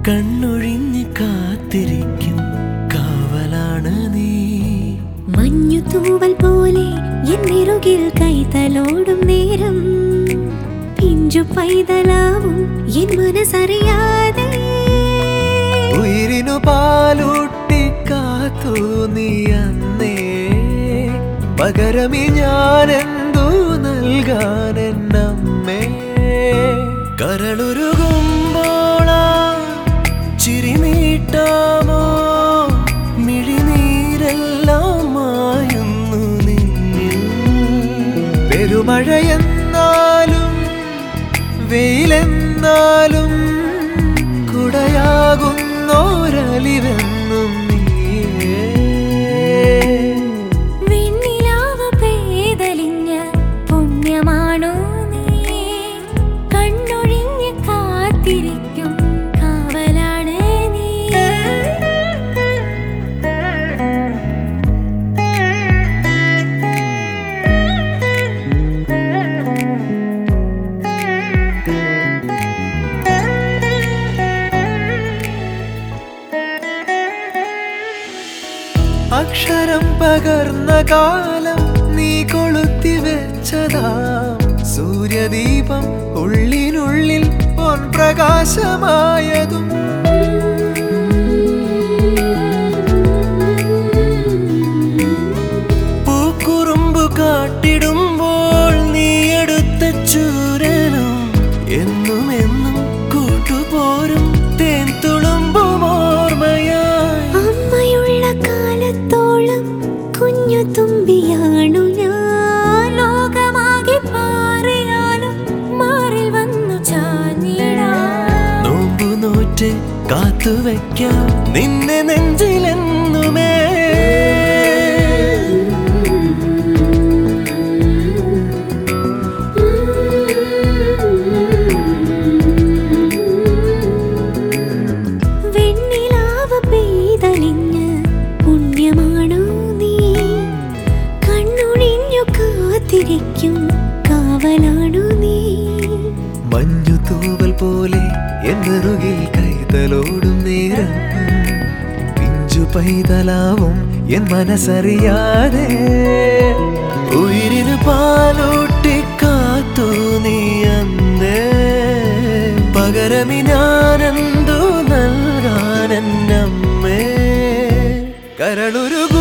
കണ്ണൊഴിഞ്ഞ് കാത്തിരിക്കും കാവലാണ് നീ മഞ്ഞു തൂവൽ പോലെ എന്നിറുകിൽ കൈതലോടും നേരം പിഞ്ചു പൈതലാവും എൻ മനസ്സറിയാതെ ഉയിരിനു പാലൂട്ടി കാത്തു നീ അന്നേ പകരമി ഞാൻ എന്തു നൽകാൻ എന്നമ്മേ കരളുരുകുമ്പോളാ ചിരി നീട്ടാമോ മിഴിനീരെല്ലാം മായുന്നു നിന്നിൽ പെരുമഴയെന്നാലും വെയിലെന്നാലും കുടയാകുന്നോരലിവെന്നും നീയേ വെണ്ണിലാവ് പേതലിഞ്ഞ പുണ്യമാണോ നീ കണ്ണൊഴിഞ്ഞ് കാത്തിരിക്കും കാവലാണ് നീ അക്ഷരം പകർന്ന കാലം നീ കൊളുത്തി വെച്ചതാം സൂര്യദീപം ഉള്ളിനുള്ളിൽ പൊൻപ്രകാശമായതും പൂക്കുറുമ്പ് കാട്ടിടുമ്പോൾ നീ എടുത്ത ചൂരനും എന്നും എന്നും കൂട്ടുപോരും തേൻ തുളുമ്പും ഓർമ്മയായി അമ്മയുള്ള കാലത്തോളം കുഞ്ഞു തുമ്പിയാണു ഞാൻ ലോകമാകെ പാറിയാലും മാറിൽ വന്നു ചാഞ്ഞിടാം നോമ്പു നോറ്റ് കാത്തുവെക്കാം നിന്നെ നെഞ്ചിലെന്നുമേ വെണ്ണിലാവ് പെയ്തലിഞ്ഞ് പുണ്യമാണോ നീ കണ്ണുണിഞ്ഞു കാത്തിരിക്കും കാവലാണു നീ മഞ്ഞു തൂവൽ പോലെ എന്നറുകിൽ കൈതലോടും നേരം പിഞ്ചു പൈതലാവും എൻ മനസ്സറിയാതെ ഉയിരിന് പാലൂട്ടി കാത്തു നീ അന്നേ പകരമി ഞാനെന്തു നൽകാൻ എന്നമ്മേ കരളുരുക